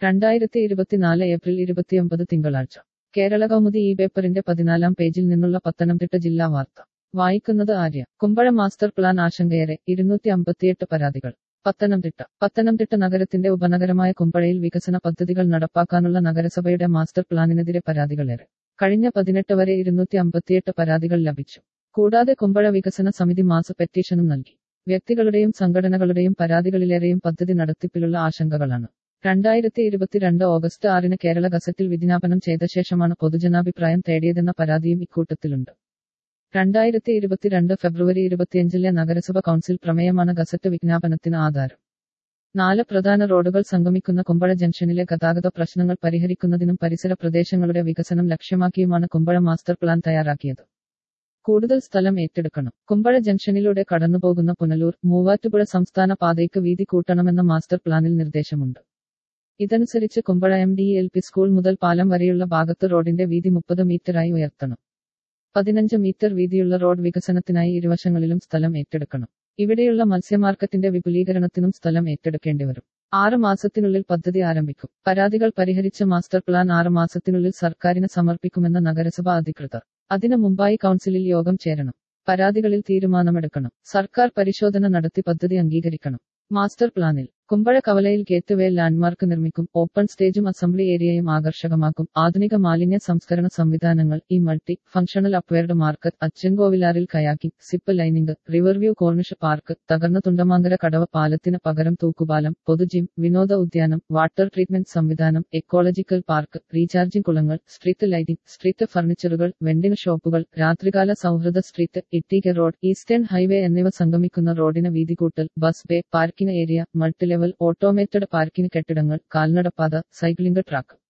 രണ്ടായിരത്തി ഇരുപത്തിനാല് ഏപ്രിൽ ഇരുപത്തിയൊമ്പത് തിങ്കളാഴ്ച കേരള കൗമുദി ഈ പേപ്പറിന്റെ പതിനാലാം പേജിൽ നിന്നുള്ള പത്തനംതിട്ട ജില്ലാ വാർത്ത വായിക്കുന്നത് ആര്യ കുമ്പഴ മാസ്റ്റർ പ്ലാൻ ആശങ്കയേറെ ഇരുന്നൂറ്റി അമ്പത്തിയെട്ട് പരാതികൾ പത്തനംതിട്ട പത്തനംതിട്ട നഗരത്തിന്റെ ഉപനഗരമായ കുമ്പഴയിൽ വികസന പദ്ധതികൾ നടപ്പാക്കാനുള്ള നഗരസഭയുടെ മാസ്റ്റർ പ്ലാനിനെതിരെ പരാതികളേറെ കഴിഞ്ഞ പതിനെട്ട് വരെ ഇരുന്നൂറ്റി അമ്പത്തിയെട്ട് പരാതികൾ ലഭിച്ചു കൂടാതെ കുമ്പഴ വികസന സമിതി മാസ പെറ്റീഷനും നൽകി വ്യക്തികളുടെയും സംഘടനകളുടെയും പരാതികളിലേറെയും പദ്ധതി നടത്തിപ്പിലുള്ള ആശങ്കകളാണ് രണ്ടായിരത്തി ഇരുപത്തിരണ്ട് ഓഗസ്റ്റ് ആറിന് കേരള ഗസറ്റിൽ വിജ്ഞാപനം ചെയ്ത ശേഷമാണ് പൊതുജനാഭിപ്രായം തേടിയതെന്ന പരാതിയും ഇക്കൂട്ടത്തിലുണ്ട് രണ്ടായിരത്തി ഇരുപത്തിരണ്ട് ഫെബ്രുവരി ഇരുപത്തിയഞ്ചിലെ നഗരസഭ കൗൺസിൽ പ്രമേയമാണ് ഗസറ്റ് വിജ്ഞാപനത്തിന് ആധാരം നാല് പ്രധാന റോഡുകൾ സംഗമിക്കുന്ന കുമ്പഴ ജംഗ്ഷനിലെ ഗതാഗത പ്രശ്നങ്ങൾ പരിഹരിക്കുന്നതിനും പരിസര പ്രദേശങ്ങളുടെ വികസനം ലക്ഷ്യമാക്കിയുമാണ് കുമ്പഴ മാസ്റ്റർ പ്ലാൻ തയ്യാറാക്കിയത് കൂടുതൽ സ്ഥലം ഏറ്റെടുക്കണം കുമ്പഴ ജംഗ്ഷനിലൂടെ കടന്നുപോകുന്ന പുനലൂർ മൂവാറ്റുപുഴ സംസ്ഥാന പാതയ്ക്ക് വീതി കൂട്ടണമെന്ന മാസ്റ്റർ പ്ലാനിൽ നിർദ്ദേശമുണ്ട് ഇതനുസരിച്ച് Kumbazha M D L P school മുതൽ പാലം വരെയുള്ള ഭാഗത്ത് റോഡിന്റെ വീതി മുപ്പത് മീറ്ററായി ഉയർത്തണം പതിനഞ്ച് മീറ്റർ വീതിയുള്ള റോഡ് വികസനത്തിനായി ഇരുവശങ്ങളിലും സ്ഥലം ഏറ്റെടുക്കണം ഇവിടെയുള്ള മത്സ്യമാർക്കറ്റിന്റെ വിപുലീകരണത്തിനും സ്ഥലം ഏറ്റെടുക്കേണ്ടി വരും ആറ് മാസത്തിനുള്ളിൽ പദ്ധതി ആരംഭിക്കും പരാതികൾ പരിഹരിച്ച മാസ്റ്റർ പ്ലാൻ ആറ് മാസത്തിനുള്ളിൽ സർക്കാരിന് സമർപ്പിക്കുമെന്ന നഗരസഭ അധികൃതർ അതിനു മുമ്പായി കൗൺസിലിൽ യോഗം ചേരണം പരാതികളിൽ തീരുമാനമെടുക്കണം സർക്കാർ പരിശോധന നടത്തി പദ്ധതി അംഗീകരിക്കണം മാസ്റ്റർ പ്ലാനിൽ കുമ്പഴ കവലയിൽ ഗേറ്റ്വേ ലാൻഡ്മാർക്ക് നിർമ്മിക്കും ഓപ്പൺ സ്റ്റേജും അസംബ്ലി ഏരിയയും ആകർഷകമാക്കും ആധുനിക മാലിന്യ സംസ്കരണ സംവിധാനങ്ങൾ ഈ മൾട്ടി ഫംഗ്ഷണൽ അപ്വയർഡ് മാർക്കറ്റ് അച്ചൻകോവിലാറിൽ kayaking zip lining riverview corniche park തകർന്ന തുണ്ടമാങ്കര കടവ പാലത്തിന് പകരം തൂക്കുപാലം പൊതുജിം വിനോദ ഉദ്യാനം വാട്ടർ ട്രീറ്റ്മെന്റ് സംവിധാനം എക്കോളജിക്കൽ പാർക്ക് റീചാർജിംഗ് കുളങ്ങൾ സ്ട്രീറ്റ് ലൈറ്റിംഗ് സ്ട്രീറ്റ് ഫർണിച്ചറുകൾ വെൻഡിംഗ് ഷോപ്പുകൾ രാത്രികാല സൗഹൃദ സ്ട്രീറ്റ് ഇട്ടിക റോഡ് ഈസ്റ്റേൺ ഹൈവേ എന്നിവ സംഗമിക്കുന്ന റോഡിന് വീതി കൂട്ടൽ bus bay parking area multi level automated parking കെട്ടിടങ്ങൾ കാൽനടപ്പാത സൈക്ലിംഗ് ട്രാക്ക്